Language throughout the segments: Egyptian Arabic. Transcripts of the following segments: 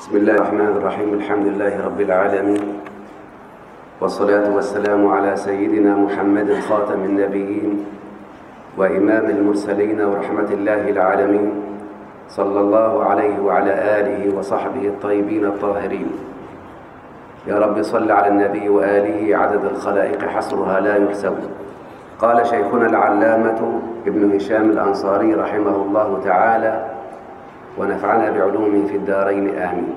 بسم الله الرحمن الرحيم الحمد لله رب العالمين والصلاة والسلام على سيدنا محمد خاتم النبيين وإمام المرسلين ورحمة الله العالمين صلى الله عليه وعلى آله وصحبه الطيبين الطاهرين يا رب صل على النبي وآله عدد الخلائق حصرها لا يحسب قال شيخنا العلامة ابن هشام الأنصاري رحمه الله تعالى ونفعنا بعلومه في الدارين آمين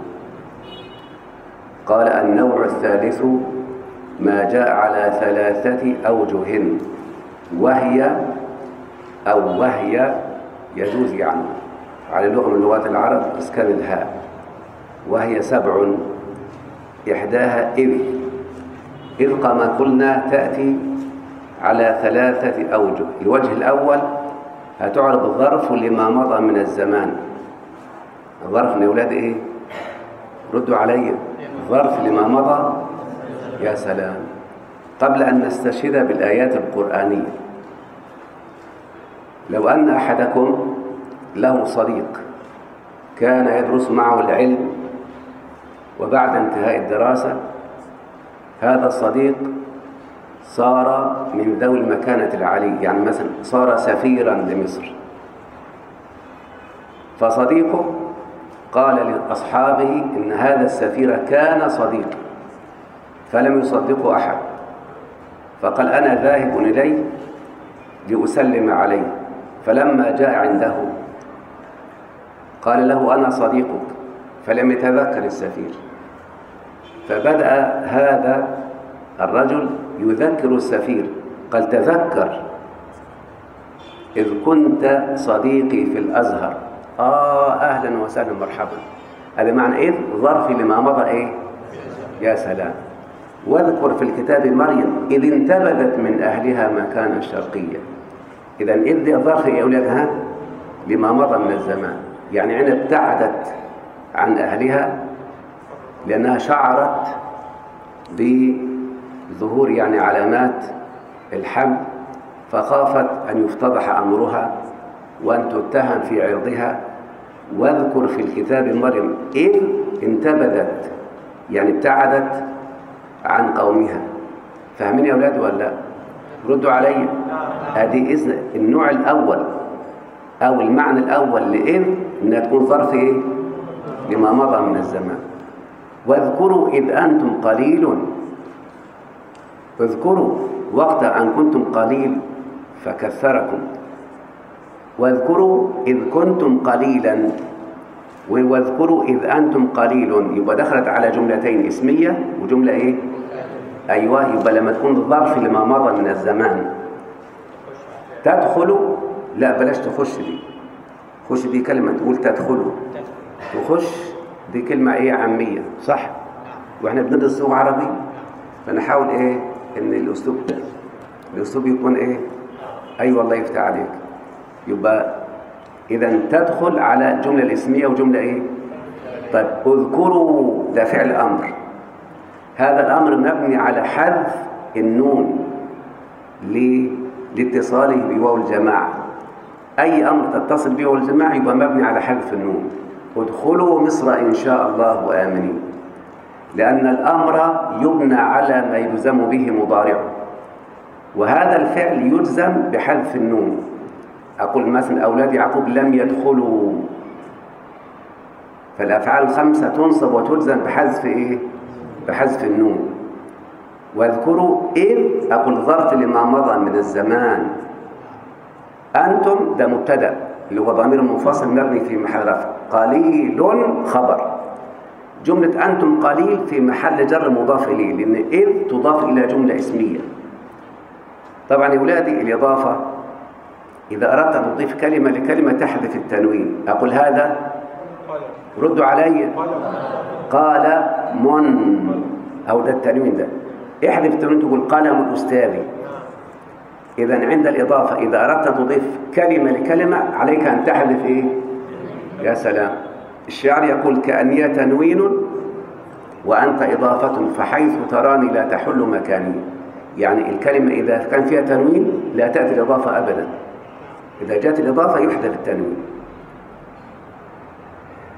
قال النوع الثالث ما جاء على ثلاثة أوجه وهي أو وهي يجوز يعني على لغة من لغات العرب اسكان الهاء وهي سبع إحداها إذ إذ كما قلنا تأتي على ثلاثة أوجه الوجه الأول هتعرض ظرف لما مضى من الزمان ظرف يا أولاد إيه ردوا علي ظرف لما مضى يا سلام قبل أن نستشهد بالآيات القرآنية لو أن أحدكم له صديق كان يدرس معه العلم وبعد انتهاء الدراسة هذا الصديق صار من ذوي المكانة العالية يعني مثلا صار سفيرا لمصر فصديقه قال لأصحابه إن هذا السفير كان صديقا فلم يصدقه أحد فقال أنا ذاهب إليه لأسلم عليه فلما جاء عنده قال له أنا صديقك فلم يتذكر السفير فبدأ هذا الرجل يذكر السفير قال تذكر إذ كنت صديقي في الأزهر آه أهلا وسهلا مرحبا هذا معنى إذ ظرف لما مضى إيه يا سلام واذكر في الكتاب مريم إذ انتبذت من أهلها مكانا شرقيا إذا إذ دي ظرف يا أولادها لما مضى من الزمان يعني عين ابتعدت عن أهلها لأنها شعرت بظهور يعني علامات الحمل فخافت أن يفتضح أمرها وأن تتهم في عرضها واذكر في الكتاب مريم إذ انتبذت يعني ابتعدت عن قومها فاهمين يا أولاد ولا لا ردوا علي هذه إذن النوع الأول أو المعنى الأول لإذ إنها تكون ظرف إيه لما مضى من الزمان واذكروا إذ أنتم قليل اذكروا وقت أن كنتم قليل فكثركم واذكروا إذ كنتم قليلا واذكروا إذ أنتم قليل يبقى دخلت على جملتين اسمية وجملة إيه أيوة يبقى لما تكون ظرف لما مضى من الزمان تدخل لا بلاش تخش دي خش دي كلمة تقول تدخلوا تخش دي كلمة ايه عامية صح واحنا بندرس لغة عربي فنحاول ايه ان الاسلوب الاسلوب يكون ايه ايوه الله يفتح عليك يبقى اذا تدخل على الجملة الاسمية وجملة ايه طيب اذكروا ده فعل امر هذا الامر مبني على حذف النون ليه لاتصاله بواو الجماعة أي أمر تتصل به الجماعة يبقى مبني على حذف النون ادخلوا مصر إن شاء الله آمنين لأن الأمر يبنى على ما يلزم به مضارعه وهذا الفعل يلزم بحذف النون أقول مثلا أولاد يعقوب لم يدخلوا فالأفعال الخمسة تنصب وتلزم بحذف إيه؟ بحذف النون واذكروا إذ أقول ظرف لما مضى من الزمان أنتم ده مبتدأ اللي هو ضمير منفصل مبني في محل رفع قليل خبر جملة أنتم قليل في محل جر مضاف إليه لأن إذ تضاف إلى جملة اسمية طبعا يا أولادي الإضافة إذا أردت أن تضيف كلمة لكلمة تحذف التنوين أقول هذا ردوا علي قال من أو ده التنوين ده احذف التنوين تقول قلم الأستاذ إذا عند الإضافة إذا أردت أن تضيف كلمة لكلمة عليك أن تحذف إيه؟ يا سلام الشعر يقول كأني تنوين وأنت إضافة فحيث تراني لا تحل مكاني يعني الكلمة إذا كان فيها تنوين لا تأتي الإضافة أبدا إذا جاءت الإضافة يحذف التنوين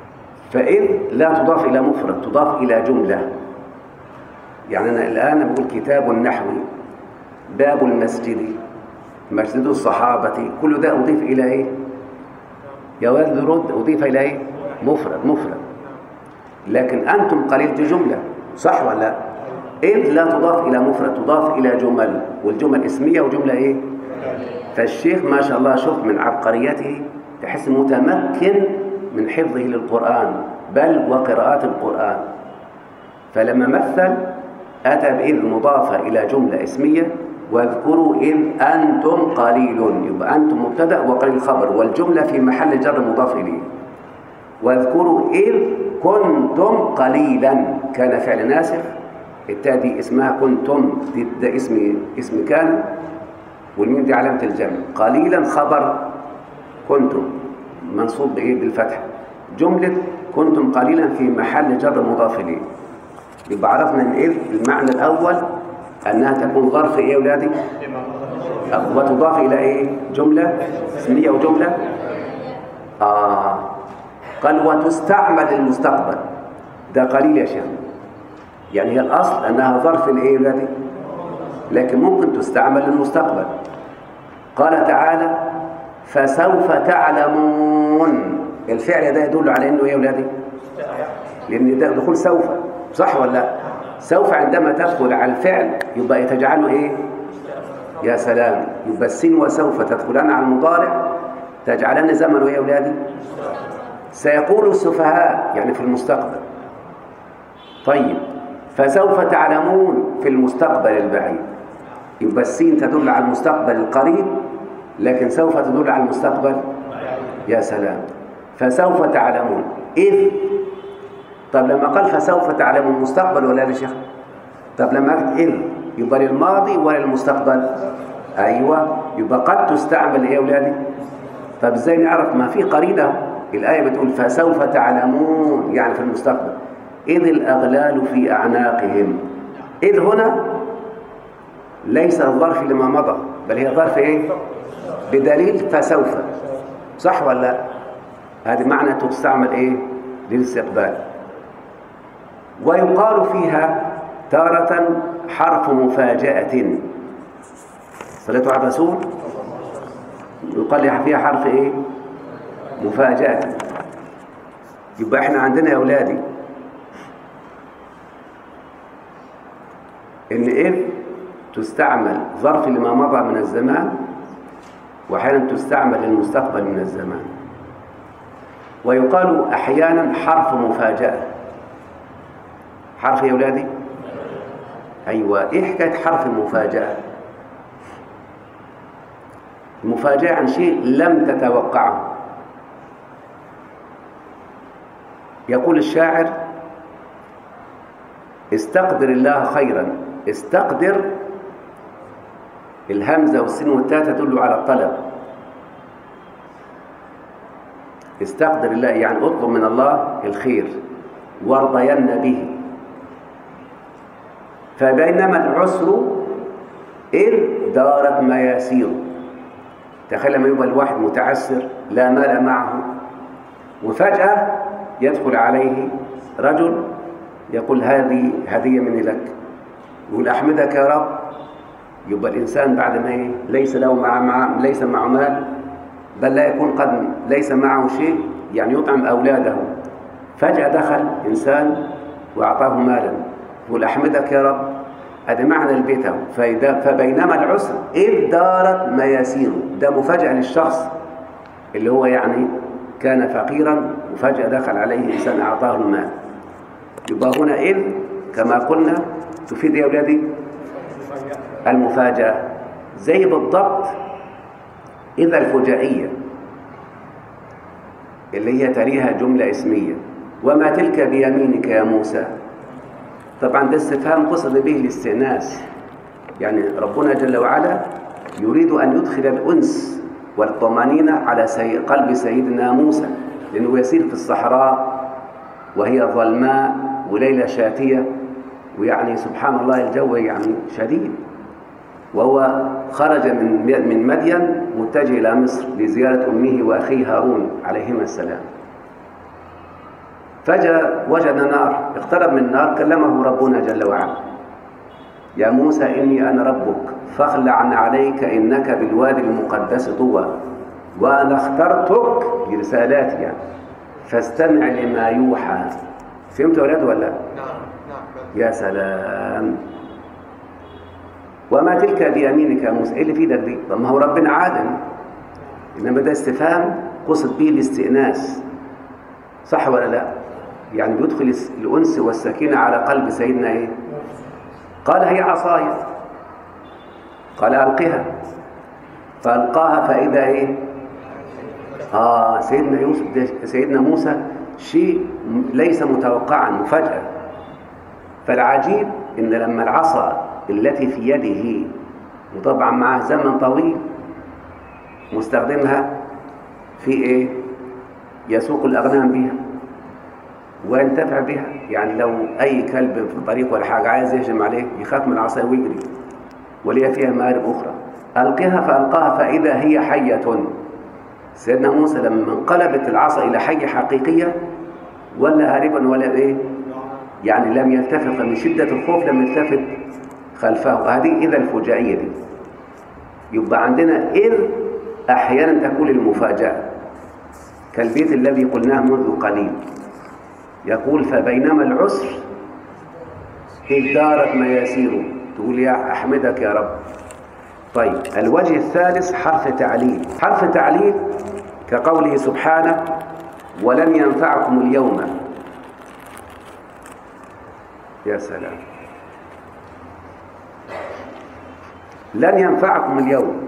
فإذ لا تضاف إلى مفرد تضاف إلى جملة يعني أنا الآن بقول كتاب النحو باب المسجد مسجد الصحابة كل ده أضيف إلى إيه يا ولد رد أضيف إلى إيه مفرد مفرد لكن أنتم قليل دي جملة صح ولا لا إذ لا تضاف إلى مفرد تضاف إلى جمل والجمل اسمية وجملة إيه فالشيخ ما شاء الله شوف من عبقريته تحس متمكن من حفظه للقرآن بل وقراءات القرآن فلما مثل أتى بإذ مضافة إلى جملة اسمية واذكروا إذ أنتم قليل يبقى أنتم مبتدأ وقليل خبر والجملة في محل جر مضاف إليه واذكروا إذ كنتم قليلا كان فعل ناسخ التاء دي اسمها كنتم دي ده اسم اسم كان والميم دي علامة الجمع قليلا خبر كنتم منصوب بإيه بالفتح جملة كنتم قليلا في محل جر مضاف إليه يبقى عرفنا ان اذ المعنى الاول انها تكون ظرف ايه يا اولادي وتضاف الى ايه جمله اسميه وجمله اه قال وتستعمل للمستقبل ده قليل يا شيخ يعني هي الاصل انها ظرف الايه يا اولادي لكن ممكن تستعمل للمستقبل قال تعالى فسوف تعلمون الفعل ده يدل على انه ايه يا اولادي لان ده دخول سوف صح ولا لا سوف عندما تدخل على الفعل يبقى تجعله ايه يا سلام يبقى السين وسوف تدخلان على المضارع تجعلان زمن يا اولادي سيقول السفهاء يعني في المستقبل طيب فسوف تعلمون في المستقبل البعيد يبقى السين تدل على المستقبل القريب لكن سوف تدل على المستقبل يا سلام فسوف تعلمون إذ طب لما قال فسوف تعلمون المستقبل ولا يا شيخ طب لما قلت إذ يبقى للماضي ولا للمستقبل أيوة يبقى قد تستعمل إيه يا أولادي طب إزاي نعرف ما في قرينة الآية بتقول فسوف تعلمون يعني في المستقبل إذ الأغلال في أعناقهم إذ هنا ليس الظرف لما مضى بل هي ظرف إيه بدليل فسوف صح ولا لا هذه معنى تستعمل إيه للاستقبال ويقال فيها تارة حرف مفاجأة صلاة على الرسول يقال فيها حرف ايه مفاجأة يبقى احنا عندنا يا اولادي ان اذ تستعمل ظرف لما مضى من الزمان واحيانا تستعمل للمستقبل من الزمان ويقال احيانا حرف مفاجأة حرف يا اولادي ايوه ايه حكايه حرف المفاجاه المفاجاه عن شيء لم تتوقعه يقول الشاعر استقدر الله خيرا استقدر الهمزه والسين والتاء تدل على الطلب استقدر الله يعني اطلب من الله الخير وارضين به فبينما العسر إذ دارت مياسيره تخيل لما يبقى الواحد متعسر لا مال معه وفجأة يدخل عليه رجل يقول هذه هدية مني لك يقول أحمدك يا رب يبقى الإنسان بعد ما إيه؟ ليس له مع, مع ليس معه مال بل لا يكون قد ليس معه شيء يعني يطعم أولاده فجأة دخل إنسان وأعطاه مالا يقول أحمدك يا رب هذا معنى البيت فبينما العسر إذ دارت مياسيره ده مفاجأة للشخص اللي هو يعني كان فقيرا وفجأة دخل عليه إنسان أعطاه المال يبقى هنا إذ كما قلنا تفيد يا أولادي المفاجأة زي بالضبط إذا الفجائية اللي هي تليها جملة اسمية وما تلك بيمينك يا موسى طبعا ده استفهام قصد به الاستئناس يعني ربنا جل وعلا يريد أن يدخل الأنس والطمأنينة على سي... قلب سيدنا موسى لأنه يسير في الصحراء وهي ظلماء وليلة شاتية ويعني سبحان الله الجو يعني شديد وهو خرج من من مدين متجه إلى مصر لزيارة أمه وأخيه هارون عليهما السلام فجأة وجد نار اقترب من النار كلمه ربنا جل وعلا يا موسى إني أنا ربك فاخلع عليك إنك بالوادي المقدس طوى وأنا اخترتك لرسالاتي يعني فاستمع لما يوحى فهمتوا يا ولاد ولا لا؟ نعم نعم يا سلام وما تلك بيمينك يا موسى ايه اللي في ايدك دي طب ما هو ربنا عالم انما ده استفهام قصد به الاستئناس صح ولا لا يعني بيدخل الس- الانس والسكينه على قلب سيدنا ايه قال هي عصاي قال القها فالقاها فاذا ايه اه سيدنا يوسف ده سيدنا موسى شيء م- ليس متوقعا مفاجاه فالعجيب ان لما العصا التي في يده وطبعا معها زمن طويل مستخدمها في ايه يسوق الاغنام بها وينتفع بها يعني لو اي كلب في الطريق ولا حاجه عايز يهجم عليه يخاف من العصا ويجري وليها فيها مآرب اخرى القها فالقاها فاذا هي حيه سيدنا موسى لما انقلبت العصا الى حيه حقيقيه ولا هاربا ولا ايه يعني لم يلتفت من شدة الخوف لم يلتفت خلفه هذه إذا الفجائية دي يبقى عندنا إذ أحيانا تكون المفاجأة كالبيت الذي قلناه منذ قليل يقول فبينما العسر إذ دارت مياسيره تقول يا أحمدك يا رب طيب الوجه الثالث حرف تعليل حرف تعليل كقوله سبحانه ولن ينفعكم اليوم يا سلام لن ينفعكم اليوم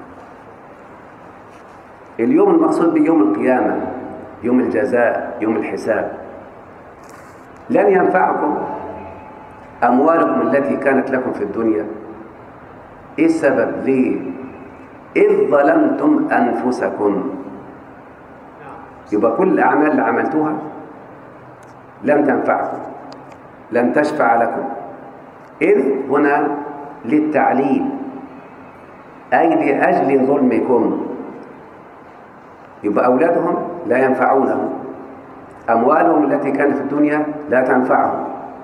اليوم المقصود به يوم القيامة يوم الجزاء يوم الحساب لن ينفعكم أموالكم التي كانت لكم في الدنيا إيه السبب ليه إذ ظلمتم أنفسكم يبقى كل الأعمال اللي عملتوها لم تنفعكم لن تشفع لكم إذ هنا للتعليل أي لأجل ظلمكم يبقى أولادهم لا ينفعونهم أموالهم التي كانت في الدنيا لا تنفعهم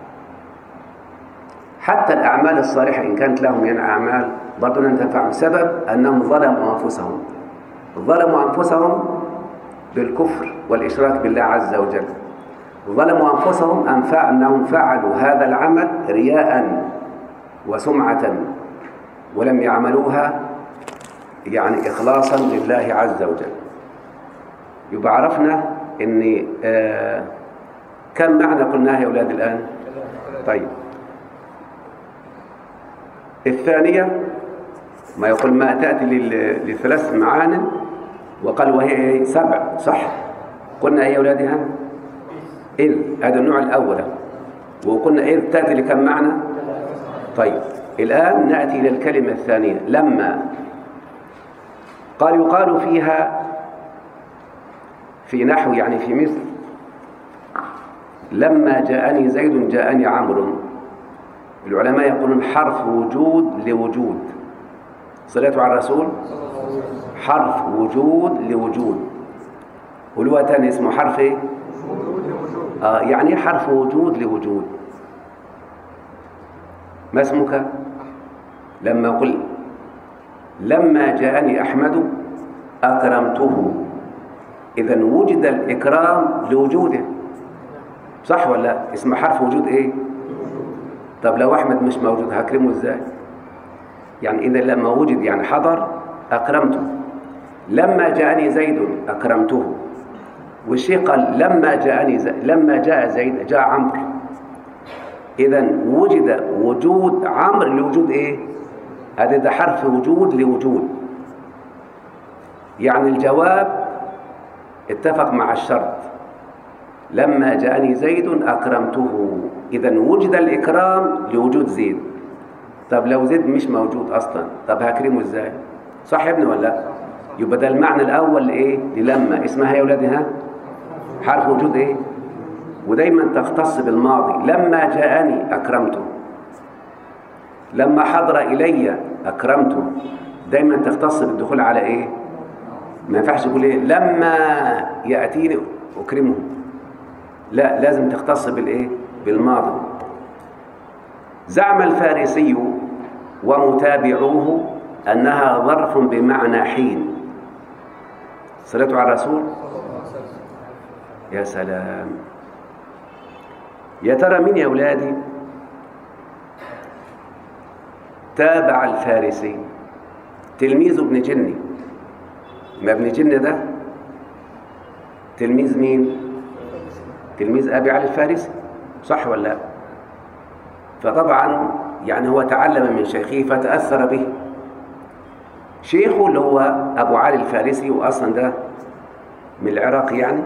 حتى الأعمال الصالحة إن كانت لهم يعني أعمال برضو لن تنفعهم بسبب أنهم ظلموا أنفسهم ظلموا أنفسهم بالكفر والإشراك بالله عز وجل ظلموا أنفسهم أنفع أنهم فعلوا هذا العمل رياء وسمعة ولم يعملوها يعني إخلاصا لله عز وجل يبقى عرفنا أن آه كم معنى قلناها يا أولاد الآن طيب الثانية ما يقول ما تأتي لل- لثلاث معان وقال وهي إيه؟ سبع صح قلنا إيه يا أولادها إذ هذا النوع الأول وقلنا إذ تأتي لكم معنى طيب الآن نأتي إلى الكلمة الثانية لما قال يقال فيها في نحو يعني في مثل لما جاءني زيد جاءني عمرو العلماء يقولون حرف وجود لوجود صلاة على الرسول حرف وجود لوجود ولغة تاني اسمه حرف ايه؟ آه يعني ايه حرف وجود لوجود ما اسمك لما قل لما جاءني أحمد أكرمته إذا وجد الإكرام لوجوده صح ولا لا؟ اسم حرف وجود إيه طب لو أحمد مش موجود هكرمه إزاي يعني إذا لما وجد يعني حضر أكرمته لما جاءني زيد أكرمته والشيء قال لما جاءني زي لما جاء زيد جاء عمرو إذا وجد وجود عمرو لوجود إيه؟ هذا ده حرف وجود لوجود يعني الجواب اتفق مع الشرط لما جاءني زيد أكرمته إذا وجد الإكرام لوجود زيد طب لو زيد مش موجود أصلا طب هكرمه إزاي صح يا ابني ولا لا يبقى ده المعنى الأول لإيه للما اسمها يا ولادي ها حرف وجود إيه ودايما تختص بالماضي لما جاءني أكرمته لما حضر إلي أكرمته دايما تختص بالدخول على إيه ما ينفعش تقول إيه لما يأتيني أكرمه لا لازم تختص بالايه بالماضي زعم الفارسي ومتابعوه انها ظرف بمعنى حين صليتوا على الرسول يا سلام يا ترى مين يا اولادي تابع الفارسي تلميذ ابن جني ما ابن جني ده تلميذ مين تلميذ ابي علي الفارسي صح ولا لا فطبعا يعني هو تعلم من شيخه فتاثر به شيخه اللي هو ابو علي الفارسي واصلا ده من العراق يعني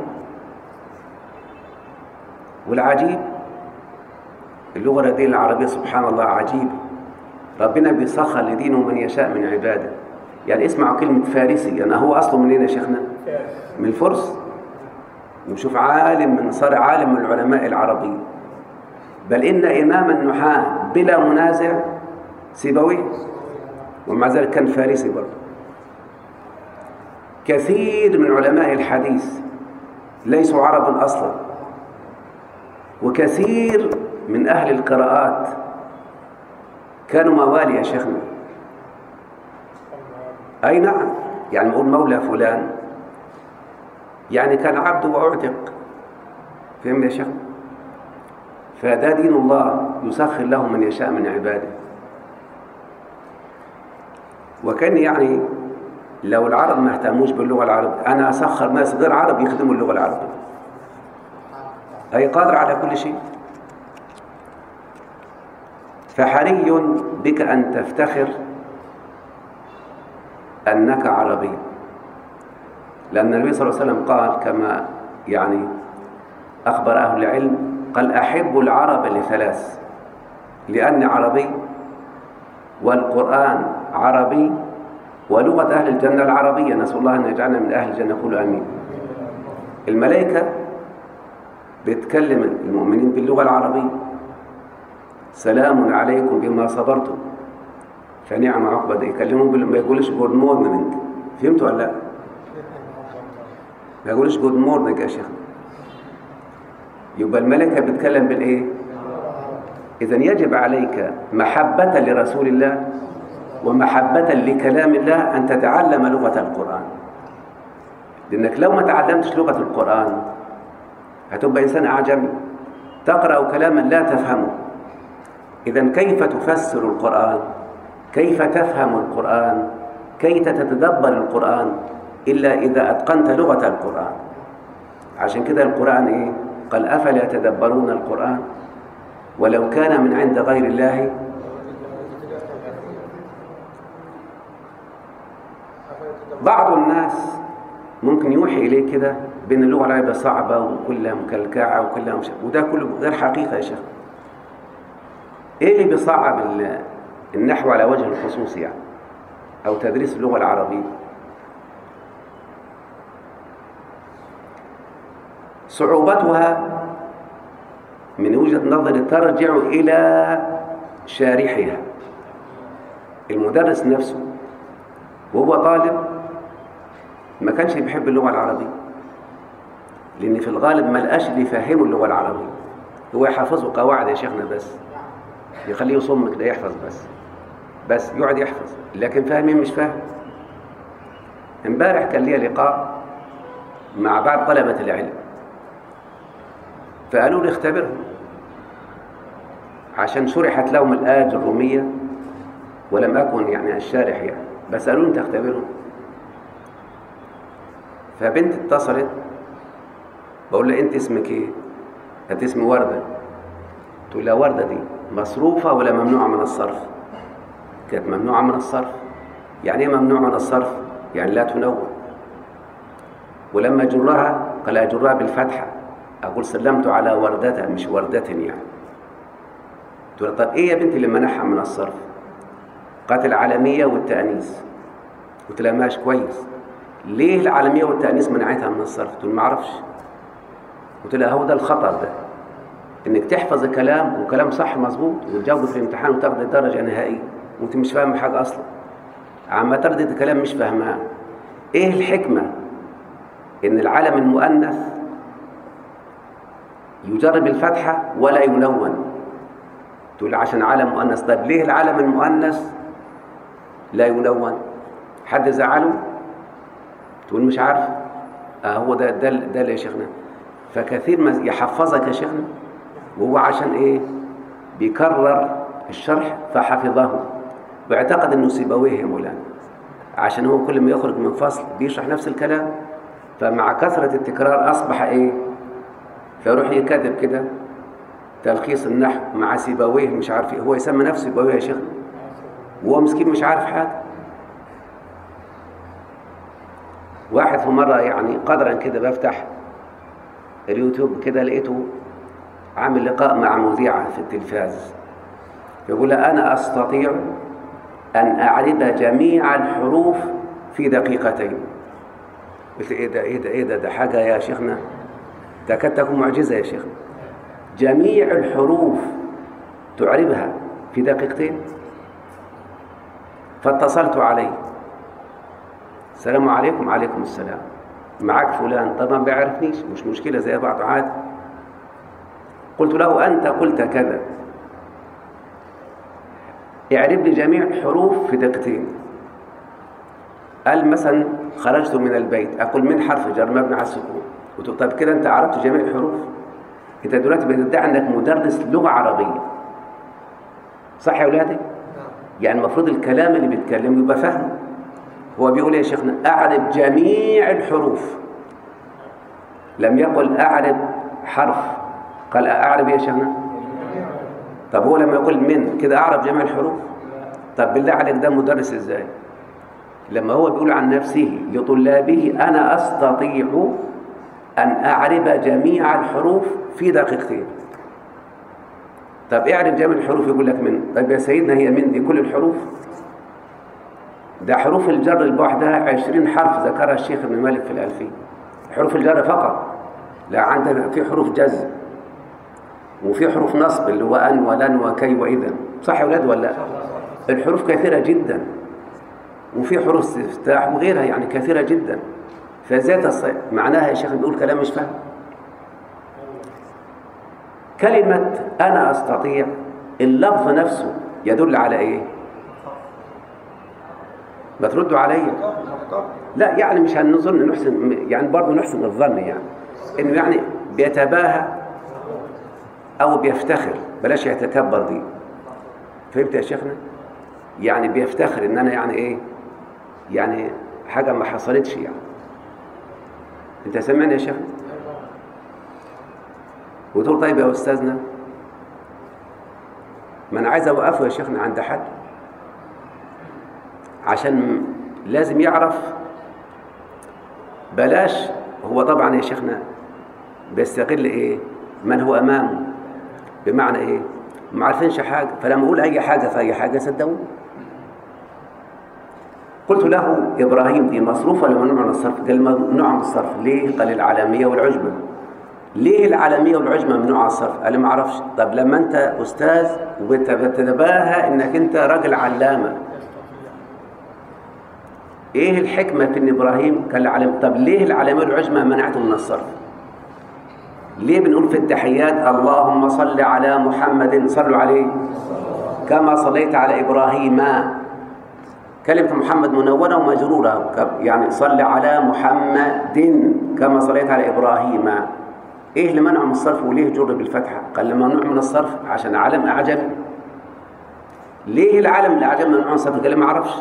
والعجيب اللغه دي العربيه سبحان الله عجيب ربنا بيسخر لدينه من يشاء من عباده يعني اسمعوا كلمة فارسي يعني هو أصله منين يا شيخنا من الفرس نشوف عالم من صار عالم من العلماء العربيين بل إن إمام النحاة بلا منازع سيبويه ومع ذلك كان فارسي برضه كثير من علماء الحديث ليسوا عربا أصلا وكثير من أهل القراءات كانوا موالي يا شيخنا أي نعم يعني نقول مولى فلان يعني كان عبد وأعتق فهم يا شيخ فده دين الله يسخر له من يشاء من عباده وكان يعني لو العرب ما اهتموش باللغة العربية أنا أسخر ناس غير عرب يخدموا اللغة العربية أي قادر على كل شيء فحري بك أن تفتخر أنك عربي لأن النبي صلى الله عليه وسلم قال كما يعني أخبر أهل العلم قال أحب العرب لثلاث لأني عربي والقرآن عربي ولغة أهل الجنة العربية نسأل الله أن يجعلنا من أهل الجنة قولوا آمين الملائكة بتكلم المؤمنين باللغة العربية سلام عليكم بما صبرتم فنعم عقبة ده يكلمهم بال... ما يقولش جود مورنينج فهمتوا ولا لا؟ ما يقولش جود مورنينج يا شيخ يبقى الملائكة بتتكلم بالايه؟ إذا يجب عليك محبة لرسول الله ومحبة لكلام الله أن تتعلم لغة القرآن لأنك لو ما تعلمتش لغة القرآن هتبقى إنسان أعجمي تقرأ كلاما لا تفهمه إذا كيف تفسر القرآن كيف تفهم القرآن كيف تتدبر القرآن إلا إذا أتقنت لغة القرآن عشان كده القرآن إيه قال أفلا يتدبرون القرآن ولو كان من عند غير الله بعض الناس ممكن يوحي إليه كده بأن اللغة العربية صعبة وكلها مكلكعة وكلها مش وده كله غير حقيقة يا شيخ ايه اللي بيصعب النحو على وجه الخصوص يعني او تدريس اللغه العربيه صعوبتها من وجهه نظري ترجع الى شارحها المدرس نفسه وهو طالب ما كانش بيحب اللغه العربيه لان في الغالب ما لقاش اللي يفهمه اللغه العربيه هو يحفظه قواعد يا شيخنا بس يخليه يصم كده يحفظ بس بس يقعد يحفظ لكن فاهمين مش فاهم امبارح كان لي لقاء مع بعض طلبة العلم فقالوا لي اختبرهم عشان شرحت لهم الآية الرومية ولم أكن يعني الشارح يعني بس قالوا لي انت اختبرهم فبنت اتصلت بقول لها انت اسمك ايه؟ قالت اسمي وردة تقول لها وردة دي مصروفة ولا ممنوعة من الصرف كانت ممنوعة من الصرف يعني ايه ممنوعة من الصرف يعني لا تنون ولما جرها قال أجرها بالفتحة أقول سلمت على وردة مش وردة يعني تقول طب إيه يا بنتي اللي منعها من الصرف قالت العالمية والتأنيث قلت لها ماشي كويس ليه العالمية والتأنيث منعتها من الصرف تقول ما اعرفش قلت لها هو ده الخطر ده انك تحفظ الكلام وكلام صح مظبوط وتجاوب في الامتحان وتاخد الدرجه نهائيه وانت مش فاهم حاجه اصلا عم تردد الكلام مش فاهماه ايه الحكمه ان العالم المؤنث يجر بالفتحة ولا يلون تقول عشان علم مؤنث طيب ليه العلم المؤنث لا يلون حد زعله تقول مش عارف آه هو ده ده ده اللي يا شيخنا فكثير ما يحفظك يا شيخنا وهو عشان ايه بيكرر الشرح فحفظه واعتقد انه سيبويه يا مولانا عشان هو كل ما يخرج من فصل بيشرح نفس الكلام فمع كثرة التكرار أصبح إيه فيروح يكتب كده تلخيص النحو مع سيبويه مش عارف ايه هو يسمى نفسه سيبويه يا شيخ وهو مسكين مش عارف حاجة واحد في مرة يعني قدرا كده بفتح اليوتيوب كده لقيته عامل لقاء مع مذيعة في التلفاز يقول أنا أستطيع أن أعرض جميع الحروف في دقيقتين قلت إيه ده إيه ده إيه ده ده حاجة يا شيخنا تكاد تكون معجزة يا شيخنا جميع الحروف تعربها في دقيقتين فاتصلت عليه السلام عليكم عليكم السلام معك فلان طبعا بيعرفنيش مش مشكلة زي بعض عادي قلت له أنت قلت كذا اعرب لي جميع الحروف في دقيقتين قال مثلا خرجت من البيت أقول من حرف جر مبني على السكون قلت طيب كده أنت عرفت جميع الحروف أنت دلوقتي بتدعي أنك مدرس لغة عربية صح يا أولادي؟ يعني المفروض الكلام اللي بيتكلم يبقى فاهمه هو بيقول يا شيخنا أعرب جميع الحروف لم يقل أعرب حرف قال أعرب يا شيخنا طب هو لما يقول من كده أعرب جميع الحروف طب بالله عليك ده مدرس إزاي لما هو بيقول عن نفسه لطلابه أنا أستطيع أن أعرب جميع الحروف في دقيقتين طب اعرف جميع الحروف يقول لك من طيب يا سيدنا هي من دي كل الحروف ده حروف الجر لوحدها 20 حرف ذكرها الشيخ ابن مالك في الألفية حروف الجر فقط لا عندنا في حروف جزم وفي حروف نصب اللي هو أن ولن وكي وإذا صح يا ولاد ولا الحروف كثيرة جدا وفي حروف استفتاح وغيرها يعني كثيرة جدا فذات الص... معناها يا شيخ بيقول كلام مش فاهم كلمة أنا أستطيع اللفظ نفسه يدل على إيه ما تردوا عليا لا يعني مش هنظن نحسن يعني برضه نحسن الظن يعني انه يعني بيتباهى او بيفتخر بلاش يتكبر دي فهمت يا شيخنا يعني بيفتخر ان انا يعني ايه يعني حاجه ما حصلتش يعني انت سامعني يا شيخنا وتقول طيب يا استاذنا ما انا عايز اوقفه يا شيخنا عند حد عشان لازم يعرف بلاش هو طبعا يا شيخنا بيستغل ايه من هو امامه بمعنى ايه ما عارفينش حاجه فلما اقول اي حاجه في اي حاجه صدقوني قلت له ابراهيم دي مصروفه ولا ممنوع من الصرف قال ممنوع من الصرف ليه قال العالميه والعجبه ليه العالميه والعجمه ممنوعه على الصرف قال ما اعرفش طب لما انت استاذ وبتتباهى انك انت راجل علامه ايه الحكمة في ان ابراهيم كان العالم طب ليه العالمية والعجمة منعته من الصرف ليه بنقول في التحيات اللهم صل على محمد صلوا عليه كما صليت على ابراهيم كلمة محمد منونة ومجرورة يعني صل على محمد كما صليت على ابراهيم ايه اللي منع من الصرف وليه جر بالفتحة قال ممنوع من الصرف عشان علم اعجمي ليه العالم الاعجمي ممنوع من الصرف قال ما اعرفش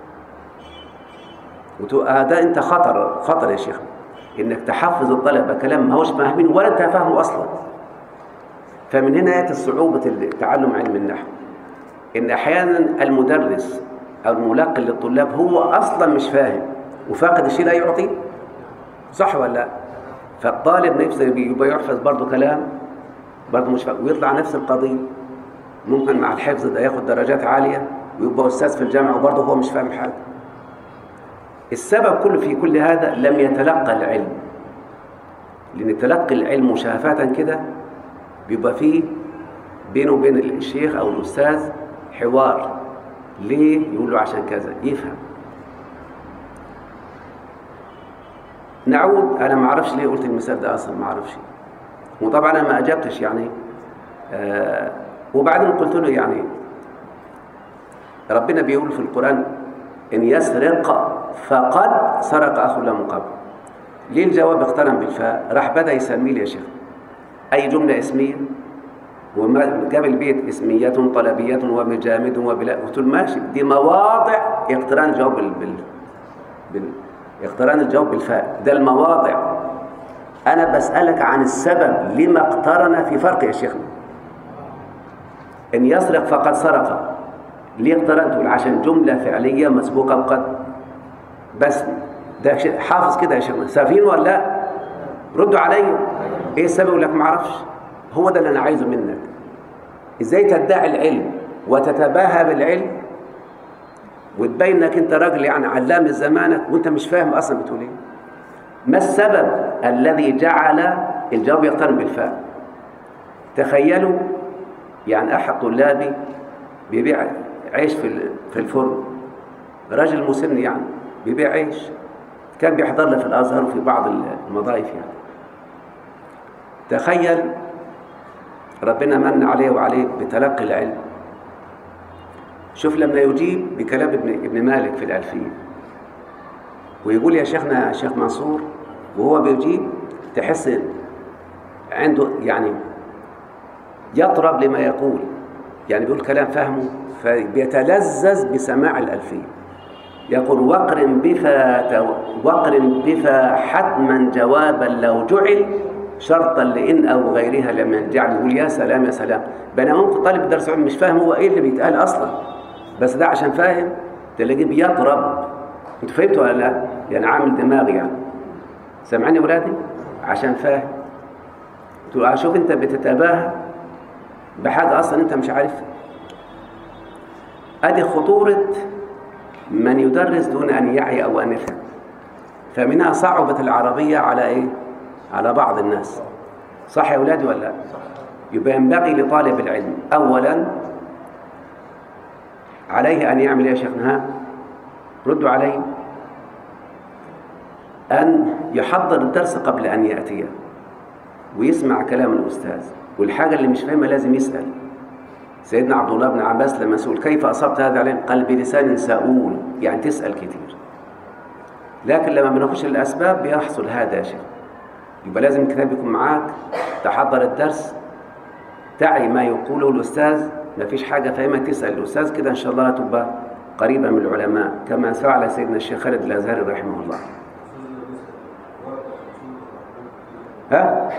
هذا انت خطر خطر يا شيخ انك تحفظ الطلبه كلام ما هوش فاهمين ولا انت فاهمه اصلا فمن هنا ياتي صعوبه تعلم علم النحو ان احيانا المدرس او الملقن للطلاب هو اصلا مش فاهم وفاقد الشيء لا يعطيه صح ولا لا فالطالب نفسه يبقى يحفظ برضه كلام برضه مش فاهم ويطلع نفس القضيه ممكن مع الحفظ ده ياخد درجات عاليه ويبقى استاذ في الجامعه وبرضه هو مش فاهم حاجه السبب كله في كل هذا لم يتلقى العلم لأن تلقي العلم مشافاة كده بيبقى فيه بينه وبين الشيخ أو الأستاذ حوار ليه يقول له عشان كذا يفهم نعود أنا ما أعرفش ليه قلت المثال ده أصلا ما أعرفش وطبعا انا ما اجبتش يعني آه وبعدين قلت له يعني ربنا بيقول في القرآن إن يسرق فقد سرق أخو له من قبل ليه الجواب اقترن بالفاء راح بدأ يسمي لي يا شيخ أي جملة اسمية وجاب البيت اسمية طلبية ومجامد وبلا قلت له ماشي دي مواضع اقتران الجواب بال... بال... بال... اقتران الجواب بالفاء ده المواضع أنا بسألك عن السبب لما اقترن في فرق يا شيخنا إن يسرق فقد سرق ليه اقترنت تقول عشان جملة فعلية مسبوقة بقد بس ده حافظ كده يا شيخنا سافين ولا لا ردوا عليا ايه السبب يقول لك ما اعرفش هو ده اللي انا عايزه منك ازاي تدعي العلم وتتباهى بالعلم وتبين انك انت راجل يعني علام زمانك وانت مش فاهم اصلا بتقول ايه ما السبب الذي جعل الجواب يقترن بالفاء تخيلوا يعني احد طلابي بيبيع عيش في في الفرن راجل مسن يعني بيبيع عيش كان بيحضر له في الازهر وفي بعض المضايف يعني تخيل ربنا من عليه وعليه بتلقي العلم شوف لما يجيب بكلام ابن, ابن مالك في الألفية ويقول يا شيخنا شيخ منصور وهو بيجيب تحس عنده يعني يطرب لما يقول يعني بيقول كلام فهمه فبيتلذذ بسماع الألفية يقول وقرن بفا وقرن بفا حتما جوابا لو جعل شرطا لإن أو غيرها لما جعل يقول يا سلام يا سلام بنا ممكن طالب درس علم مش فاهم هو إيه اللي بيتقال أصلا بس ده عشان فاهم تلاقيه بيطرب انتوا فهمتوا ولا لا؟ يعني عامل دماغ يعني سامعين يا ولادي؟ عشان فاهم تقول شوف انت بتتباهى بحاجة أصلا انت مش عارفها ادي خطورة من يدرس دون أن يعي أو أن يفهم فمنها صعوبة العربية على إيه؟ على بعض الناس صح يا أولادي ولا لا؟ يبقى ينبغي لطالب العلم أولا عليه أن يعمل يا شيخنا ردوا علي أن يحضر الدرس قبل أن يأتيه ويسمع كلام الأستاذ والحاجة اللي مش فاهمها لازم يسأل سيدنا عبد الله بن عباس لما سئل كيف أصبت هذا العلم قال بلسان سؤول يعني تسأل كتير لكن لما بنخش الأسباب بيحصل هذا يا شيخ يبقى لازم الكتاب يكون معاك تحضر الدرس تعي ما يقوله الأستاذ ما فيش حاجة فاهمة تسأل الأستاذ كده إن شاء الله تبقى قريبة من العلماء كما فعل سيدنا الشيخ خالد الأزهري رحمه الله ها؟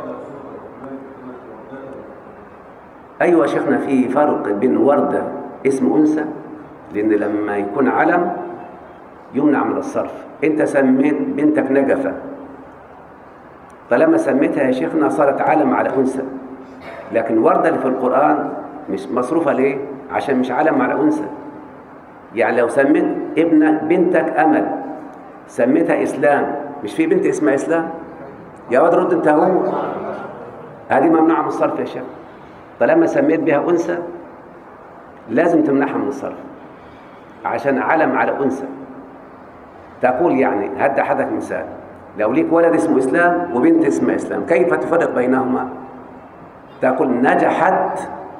أيوة شيخنا في فرق بين وردة اسم أنثى لأن لما يكون علم يمنع من الصرف أنت سميت بنتك نجفة طالما سميتها يا شيخنا صارت علم على أنثى لكن وردة اللي في القرآن مش مصروفة ليه؟ عشان مش علم على أنثى يعني لو سميت ابن بنتك أمل سميتها إسلام مش في بنت اسمها إسلام يا واد رد انت هو هذه ممنوعة من الصرف يا شيخ طالما سميت بها أنثى لازم تمنعها من الصرف عشان علم على أنثى تقول يعني هدى حدك مثال لو ليك ولد اسمه إسلام وبنت اسمها إسلام كيف تفرق بينهما تقول نجحت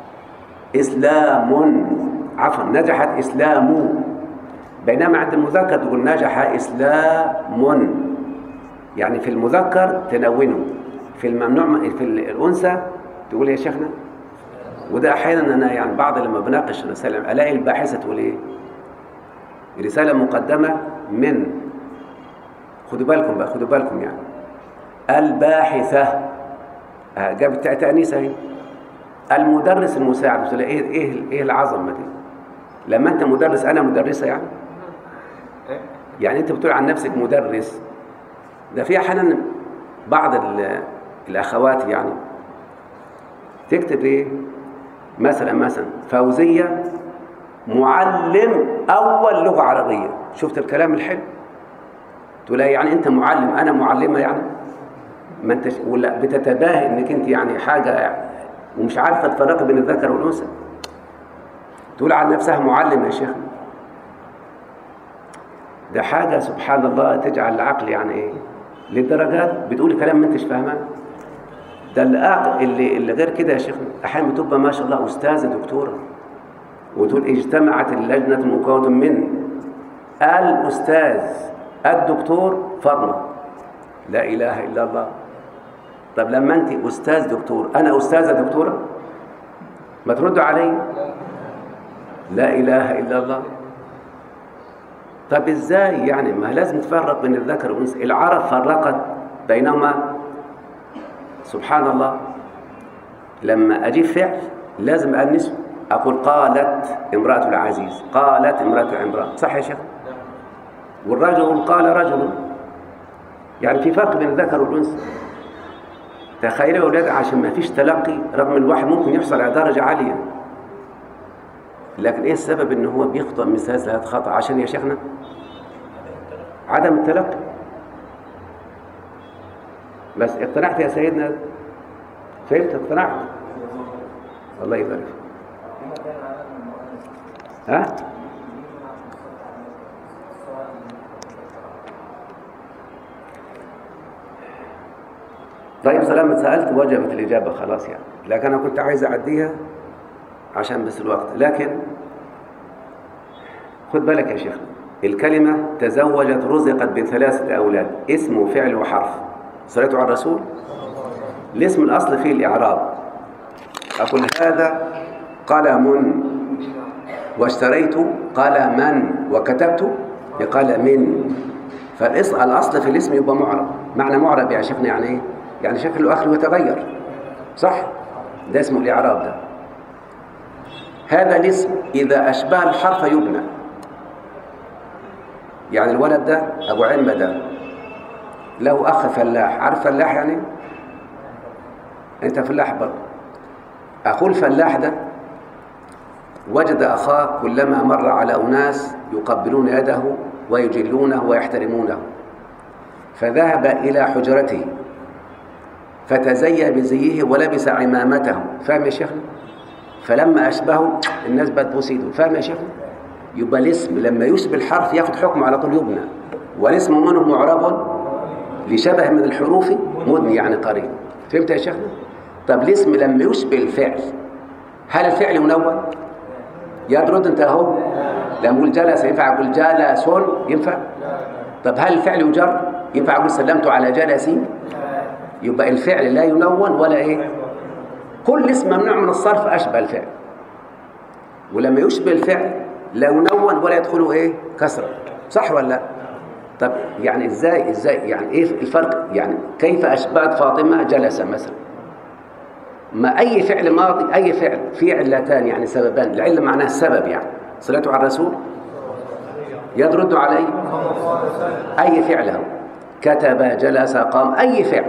إسلام عفوا نجحت إسلام بينما عند المذكر تقول نجح إسلام يعني في المذكر تنونه في الممنوع في الأنثى تقول يا شيخنا وده أحيانا أنا يعني بعض لما بناقش رسالة ألاقي الباحثة تقول إيه رسالة مقدمة من خدوا بالكم بقى خدوا بالكم يعني الباحثة جابت تأنيس اهي المدرس المساعد قلت ايه ايه ايه العظمه دي لما انت مدرس انا مدرسه يعني يعني انت بتقول عن نفسك مدرس ده في احيانا بعض الاخوات يعني تكتب ايه مثلا مثلا فوزيه معلم اول لغه عربيه شفت الكلام الحلو تقول يعني انت معلم انا معلمه يعني ما انت ولا بتتباهى انك انت يعني حاجه ومش عارفه تفرقي بين الذكر والانثى تقول عن نفسها معلم يا شيخ ده حاجه سبحان الله تجعل العقل يعني ايه للدرجات بتقولي كلام ما انتش فاهماه ده اللي اللي, اللي غير كده يا شيخ احيانا بتبقى ما شاء الله استاذه دكتوره وتقول اجتمعت اللجنه المكونه من الاستاذ الدكتور فاطمه لا اله الا الله طب لما انت استاذ دكتور انا استاذه دكتوره ما تردوا علي لا اله الا الله طب ازاي يعني ما لازم تفرق بين الذكر والانثى العرب فرقت بينهما سبحان الله لما اجيب فعل لازم انسه اقول قالت امراه العزيز قالت امراه عمران صح يا شيخ والرجل قال رجل يعني في فرق بين الذكر والانثى تخيلوا يا اولاد عشان ما فيش تلقي رغم الواحد ممكن يحصل على درجه عاليه لكن ايه السبب ان هو بيخطئ مثال هذا خطا عشان يا شيخنا عدم التلقي بس اقتنعت يا سيدنا فهمت اقتنعت الله يبارك فيك ها طيب سلامة سألت وجبت الإجابة خلاص يعني لكن أنا كنت عايز أعديها عشان بس الوقت لكن خد بالك يا شيخ الكلمة تزوجت رزقت بثلاثة أولاد اسم وفعل وحرف صليتوا على الرسول الاسم الأصل فيه الإعراب أقول هذا قلم واشتريت قلما وكتبت بقلم فالأصل في الاسم يبقى معرب معنى معرب يا شيخنا يعني ايه؟ يعني شكله أخره يتغير صح؟ ده اسمه الإعراب ده هذا الاسم إذا أشبه الحرف يبنى يعني الولد ده أبو علمة ده له أخ فلاح عارف فلاح يعني؟ أنت فلاح برضه أخو الفلاح ده وجد أخاه كلما مر على أناس يقبلون يده ويجلونه ويحترمونه فذهب إلى حجرته فتزيى بزيه ولبس عمامته فاهم يا شيخنا؟ فلما أشبهه الناس بقت بوسيده فاهم يا شيخنا؟ يبقى الاسم لما يشبه الحرف ياخد حكم على طول يبنى والاسم منه معرب لشبه من الحروف مدني يعني قريب فهمت يا شيخنا؟ طب الاسم لما يشبه الفعل هل الفعل منون؟ يا ترد انت اهو لما اقول جلس ينفع اقول جلس ينفع؟ طب هل الفعل يجر؟ ينفع اقول سلمت على جلسي؟ يبقى الفعل لا ينون ولا ايه؟ كل اسم ممنوع من الصرف اشبه الفعل ولما يشبه الفعل لا ينون ولا يدخله ايه؟ كسره صح ولا لا؟ طب يعني ازاي ازاي يعني ايه الفرق؟ يعني كيف اشبهت فاطمه جلس مثلا؟ ما أي فعل ماضي أي فعل في علتان يعني سببان العلة معناها السبب يعني صلاته على الرسول يرد علي أي فعل هو كتب جلس قام أي فعل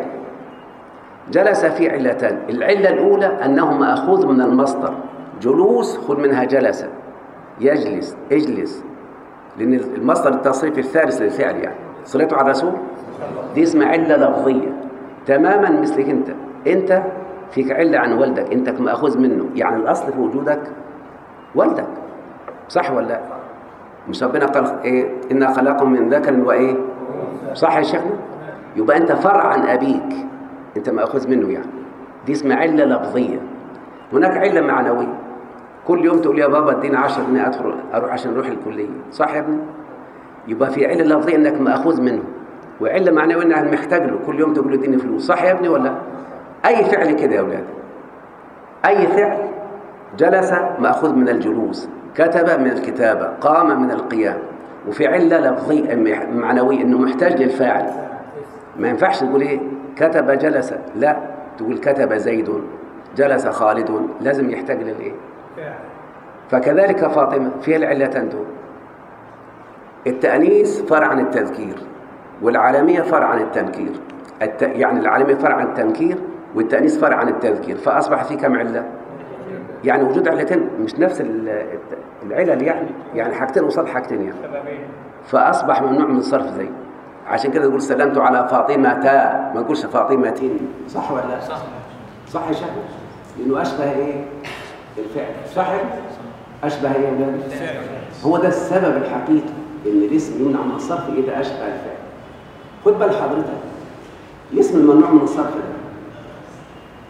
جلس في علتان العلة الأولى أنه مأخوذ من المصدر جلوس خذ منها جلس يجلس اجلس لأن المصدر التصريف الثالث للفعل يعني صلاته على الرسول دي اسمها علة لفظية تماما مثلك أنت أنت فيك علة عن والدك أنت مأخوذ منه يعني الأصل في وجودك والدك صح ولا لا مش ربنا قال إيه إنا خلقكم من ذكر وإيه صح يا شيخنا يبقى أنت فرع عن أبيك أنت مأخوذ منه يعني دي اسمها علة لفظية هناك علة معنوية كل يوم تقول يا بابا اديني 10 جنيه ادخل اروح عشان اروح الكليه صح يا ابني يبقى في عله لفظيه انك ماخوذ منه وعله معنويه انك محتاج له كل يوم تقول له اديني فلوس صح يا ابني ولا اي فعل كده يا اولاد اي فعل جلس ماخوذ من الجلوس كتب من الكتابه قام من القيام وفي عله لفظيه معنويه انه محتاج للفاعل ما ينفعش تقول ايه كتب جلس لا تقول كتب زيد جلس خالد لازم يحتاج للايه فكذلك فاطمة فيها العلتان دول التأنيث فرع عن التذكير والعالمية فرع عن التنكير الت... يعني العالمية فرع عن التنكير والتأنيث فرع عن التذكير فأصبح في كم علة يعني وجود علتين مش نفس العلل يعني يعني حاجتين وصل حاجتين يعني فأصبح ممنوع من الصرف زي عشان كده تقول سلمت على فاطمة تا ما نقولش فاطمة صح ولا لا صح صح يا شيخ لأنه أشبه إيه الفعل صح أشبه يا أولاد هو ده السبب الحقيقي إن الاسم يمنع من الصرف إذا أشبه الفعل خد بال حضرتك الاسم الممنوع من الصرف ده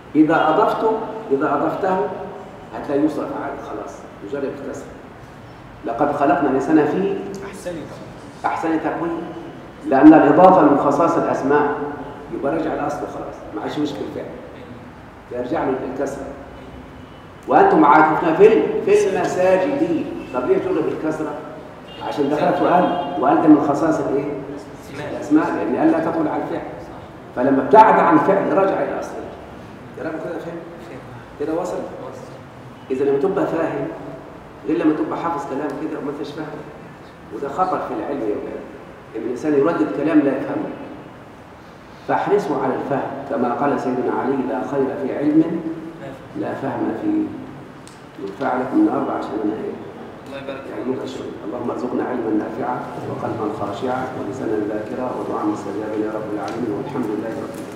إذا أضفته إذا أضفته هتلاقي يصرف عادي خلاص مجرد الكسر لقد خلقنا الإنسان في احسنت أحسن تقويم لأن الإضافة من خصائص الأسماء يبقى راجع لأصله خلاص ما عادش مشكل فعل يرجع له الكسرة وأنتم عاكفون في ال- في المساجد طب ليه تقول بالكسرة؟ عشان دخلت وقال وقال ده من خصائص الإيه؟ الأسماء لأن قال لا تدخل على الفعل فلما ابتعد عن الفعل رجع إلى أصله كلام كده فهم؟ كده وصل؟ إذا لما تبقى فاهم غير لما تبقى حافظ كلام كده وما انتش فاهم وده خطر في العلم يا ولاد ان الانسان يردد كلام لا يفهمه فاحرصوا على الفهم كما قال سيدنا علي لا خير في علم لا فهم فيه ينفع لكم النهارده عشان انا ايه الله يبارك فيك يعلمك شغل اللهم ارزقنا علما نافعا وقلبا خاشعا ولسانا ذاكرا ودعاء مستجابا يا رب العالمين والحمد لله رب العالمين